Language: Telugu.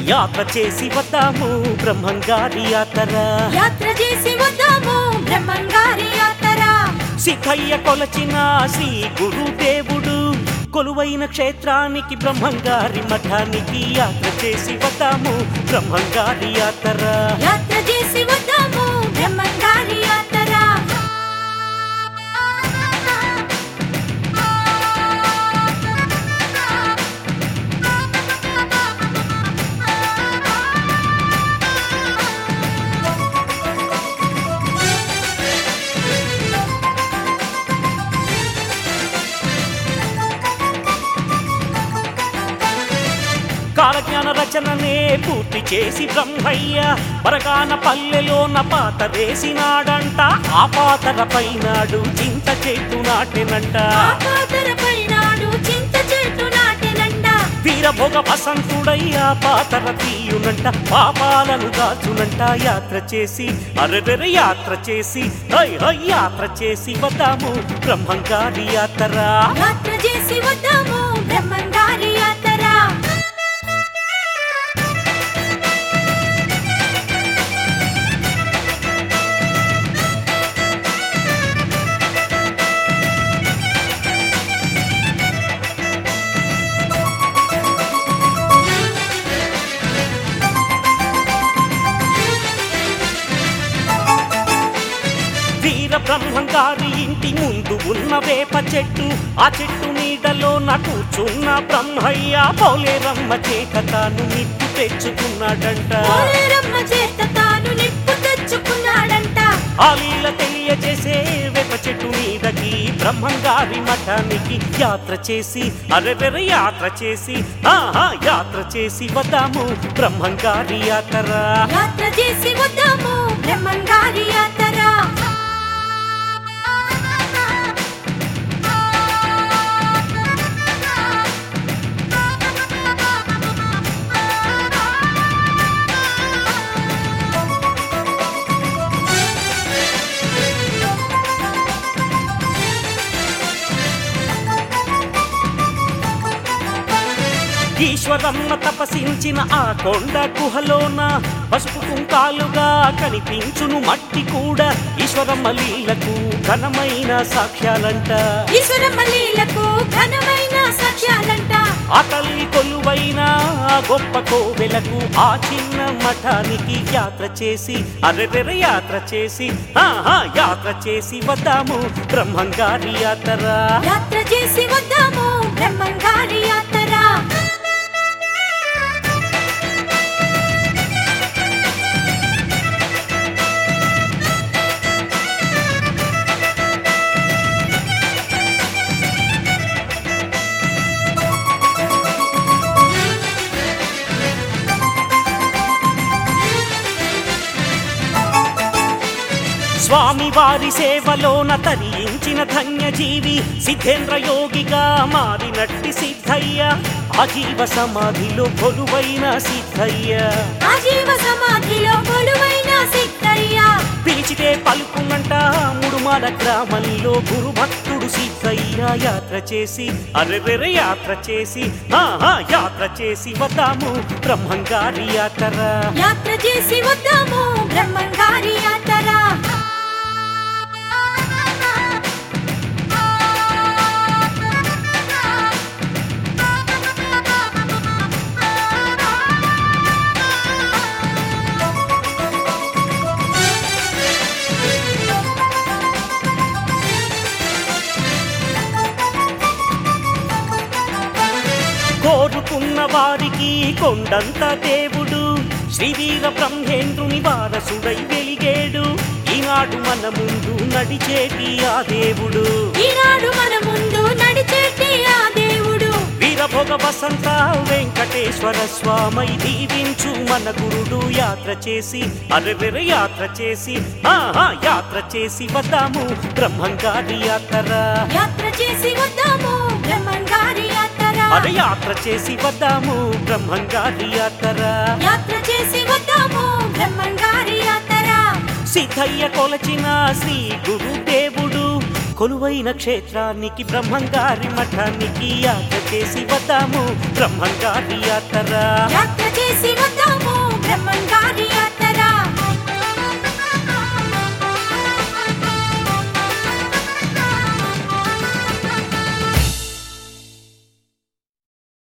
యాత్ర చేసి వద్దాము బ్రహ్మంగారి యాత్ర యాత్ర చేసి వద్దాము బ్రహ్మంగారి యాత్ర సిద్ధయ్య కొలచిన శ్రీ గురుదేవుడు కొలువైన క్షేత్రానికి బ్రహ్మంగారి మఠానికి యాత్ర చేసి వద్దాము బ్రహ్మంగారి యాత్ర యాత్ర చేసి వద్దాము బ్రహ్మంగారి యాత్ర కాలజ్ఞాన రచననే పూర్తి చేసి బ్రహ్మయ్య పరగాన పల్లెలోన పాత వేసినాడంట ఆ పాతర పైనాడు చింత చెట్టు నాటెనంట ఆ పాతరపై నాడు చింత చెట్టు నాటెనంట వీరభోగ వసంతుడయ్యా పాతర తీయునంట పాపాలను దాచునంట యాత్ర చేసి అరెరెర యాత్ర చేసి హై హై యాత్ర చేసి వద్దాము బ్రహ్మంగారి యాత్ర యాత్ర చేసి వద్దాము బ్రహ్మంగారి యాత్ర వీర బ్రహ్మంగారి ఇంటి ముందు ఉన్న వేప చెట్టు ఆ చెట్టు నీడలో నా కూర్చున్న బ్రహ్మయ్య పోలేరమ్మ చేత తాను నిప్పు తెచ్చుకున్నాడంట పోలేరమ్మ చేత తాను నిప్పు తెచ్చుకున్నాడంట ఆ లీల తెలియజేసే వేప చెట్టు మీదకి బ్రహ్మంగారి మఠానికి యాత్ర చేసి అరెరెర యాత్ర చేసి ఆహా యాత్ర చేసి వద్దాము బ్రహ్మంగారి యాత్ర యాత్ర చేసి వద్దాము బ్రహ్మంగారి యాత్ర ఈశ్వరమ్మ తపసించిన ఆ కొండ గుహలోన పసుపు కుంకాలుగా కనిపించును మట్టి కూడా ఈశ్వరమ్మ లీలకు ఘనమైన సాక్ష్యాలంట ఈశ్వరమ్మ లీలకు ఘనమైన సాక్ష్యాలంట ఆ తల్లి కొలువైన ఆ గొప్ప కోవెలకు ఆ చిన్న మఠానికి యాత్ర చేసి అరెరెర యాత్ర చేసి ఆహా యాత్ర చేసి వద్దాము బ్రహ్మంగారి యాత్ర యాత్ర చేసి వద్దాము బ్రహ్మంగారి యాత్ర స్వామి వారి సేవలోన తరించిన ధన్యజీవి సిద్ధేంద్ర యోగిగా మారినట్టి సిద్ధయ్య అజీవ సమాధిలో కొలువైన సిద్ధయ్య ఆజీవ సమాధిలో కొలువైన సిద్ధయ్య పిలిచితే పలుకుమంట ముడుమాల గ్రామంలో గురు భక్తుడు సిద్ధయ్య యాత్ర చేసి అరెరెర యాత్ర చేసి ఆహా యాత్ర చేసి వద్దాము బ్రహ్మంగారి యాత్ర యాత్ర చేసి వద్దాము బ్రహ్మంగారి యాత్ర కోరుకున్న వారికి కొండంత దేవుడు శ్రీవీర బ్రహ్మేంద్రుని వారసుడై వెలిగేడు ఈనాడు మన ముందు నడిచేటి ఆ దేవుడు ఈనాడు మన ముందు నడిచేటి ఆ దేవుడు వీరభోగ వసంత వెంకటేశ్వర స్వామై దీవించు మన గురుడు యాత్ర చేసి అరెరెర యాత్ర చేసి ఆహా యాత్ర చేసి వద్దాము బ్రహ్మంగారి యాత్ర యాత్ర చేసి వద్దాము బ్రహ్మంగారి యాత్ర అరే యాత్ర చేసి వద్దాము బ్రహ్మంగారి యాత్ర యాత్ర చేసి వద్దాము బ్రహ్మంగారి యాత్ర సిద్ధయ్య కొలచిన శ్రీ గురుదేవుడు కొలువైన క్షేత్రానికి బ్రహ్మంగారి మఠానికి యాత్ర చేసి వద్దాము బ్రహ్మంగారి యాత్ర యాత్ర చేసి